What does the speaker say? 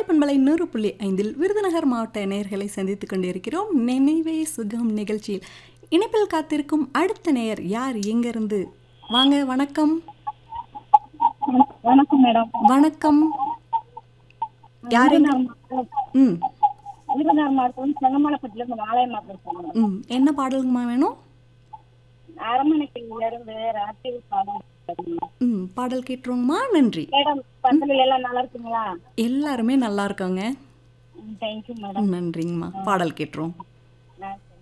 பண்பலை நூறு புள்ளி ஐந்தில் விருதுநகர் மாவட்ட நேயர்களை சந்தித்துக் கொண்டிருக்கிறோம் நினைவே சுகம் நிகழ்ச்சியில் இணைப்பில் காத்திருக்கும் அடுத்த நேயர் யார் எங்கிருந்து வாங்க வணக்கம் வணக்கம் மேடம் வணக்கம் யார் எங்க- ம் விருதுநகர் மாவட்டம் செங்கமலைப்பட்டில இருந்து மாலையம்மா பேசுறேன் ம் என்ன பாடலுங்கம்மா வேணும் அரமணைக்கில இருந்து ராத்திரி பாடல் ம் பாடல் கேட்டுருவோங்கம்மா நன்றி மேடம் பசங்க எல்லாம் நல்லா இருக்குங்களா எல்லாருமே நல்லா இருக்காங்க தேங்க்யூ மேடம் நன்றிங்கம்மா பாடல் கேட்டுருவோம்